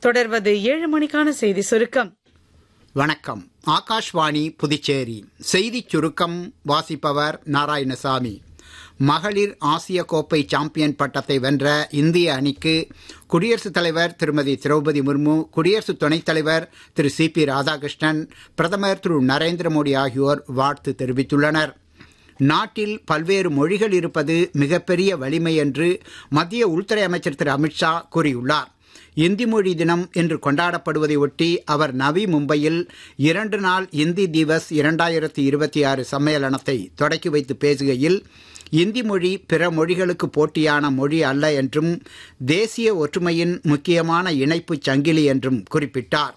தொடர்வது ஏழு மணிக்கான செய்தி சுருக்கம் வணக்கம் ஆகாஷ்வாணி புதுச்சேரி செய்திச் சுருக்கம் வாசிப்பவர் நாராயணசாமி மகளிர் ஆசிய கோப்பை சாம்பியன் பட்டத்தை வென்ற இந்திய அணிக்கு குடியரசுத் தலைவர் திருமதி திரௌபதி முர்மு குடியரசு துணைத் தலைவர் திரு சி பி ராதாகிருஷ்ணன் பிரதமர் திரு நரேந்திர மோடி ஆகியோர் வாழ்த்து தெரிவித்துள்ளனர் நாட்டில் பல்வேறு மொழிகள் இருப்பது மிகப்பெரிய வலிமை என்று மத்திய உள்துறை அமைச்சர் திரு அமித்ஷா கூறியுள்ளார் இந்தி மொழி தினம் இன்று கொண்டாடப்படுவதை ஒட்டி அவர் நவி மும்பையில் இரண்டு நாள் இந்தி திவஸ் இரண்டாயிரத்தி இருபத்தி ஆறு சம்மேளனத்தை தொடக்கி வைத்து பேசுகையில் இந்தி மொழி பிற மொழிகளுக்கு போட்டியான மொழி அல்ல என்றும் தேசிய ஒற்றுமையின் முக்கியமான இணைப்புச் சங்கிலி என்றும் குறிப்பிட்டார்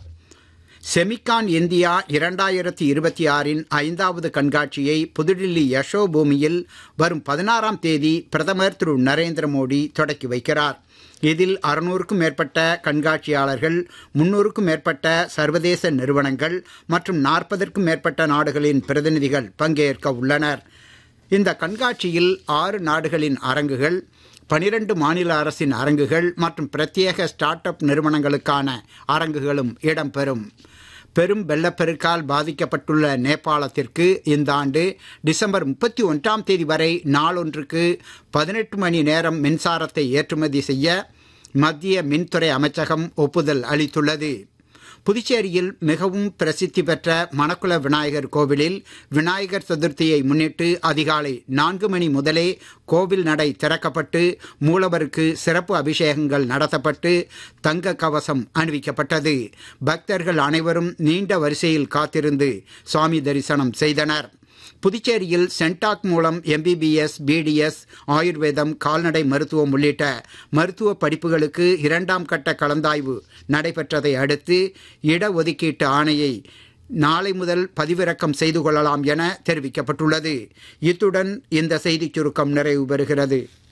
செமிகான் இந்தியா இரண்டாயிரத்தி இருபத்தி ஆறின் ஐந்தாவது கண்காட்சியை புதுடில்லி யஷோ பூமியில் வரும் பதினாறாம் தேதி பிரதமர் திரு நரேந்திர மோடி தொடக்கி வைக்கிறார் இதில் அறுநூறுக்கும் மேற்பட்ட கண்காட்சியாளர்கள் முன்னூறுக்கும் மேற்பட்ட சர்வதேச நிறுவனங்கள் மற்றும் நாற்பதற்கும் மேற்பட்ட நாடுகளின் பிரதிநிதிகள் பங்கேற்க உள்ளனர் இந்த கண்காட்சியில் ஆறு நாடுகளின் அரங்குகள் பனிரெண்டு மாநில அரசின் அரங்குகள் மற்றும் பிரத்யேக ஸ்டார்ட் அப் நிறுவனங்களுக்கான அரங்குகளும் இடம்பெறும் பெரும் வெள்ளப்பெருக்கால் பாதிக்கப்பட்டுள்ள நேபாளத்திற்கு இந்த ஆண்டு டிசம்பர் முப்பத்தி ஒன்றாம் தேதி வரை நாளொன்றுக்கு பதினெட்டு மணி நேரம் மின்சாரத்தை ஏற்றுமதி செய்ய மத்திய மின்துறை அமைச்சகம் ஒப்புதல் அளித்துள்ளது புதுச்சேரியில் மிகவும் பிரசித்தி பெற்ற மணக்குள விநாயகர் கோவிலில் விநாயகர் சதுர்த்தியை முன்னிட்டு அதிகாலை நான்கு மணி முதலே கோவில் நடை திறக்கப்பட்டு மூலவருக்கு சிறப்பு அபிஷேகங்கள் நடத்தப்பட்டு தங்க கவசம் அணிவிக்கப்பட்டது பக்தர்கள் அனைவரும் நீண்ட வரிசையில் காத்திருந்து சுவாமி தரிசனம் செய்தனர் புதுச்சேரியில் சென்டாக் மூலம் எம்பிபிஎஸ் பிடிஎஸ் ஆயுர்வேதம் கால்நடை மருத்துவம் உள்ளிட்ட மருத்துவ படிப்புகளுக்கு இரண்டாம் கட்ட கலந்தாய்வு நடைபெற்றதை அடுத்து இடஒதுக்கீட்டு ஆணையை நாளை முதல் பதிவிறக்கம் செய்து கொள்ளலாம் என தெரிவிக்கப்பட்டுள்ளது இத்துடன் இந்த செய்திச் சுருக்கம் நிறைவு பெறுகிறது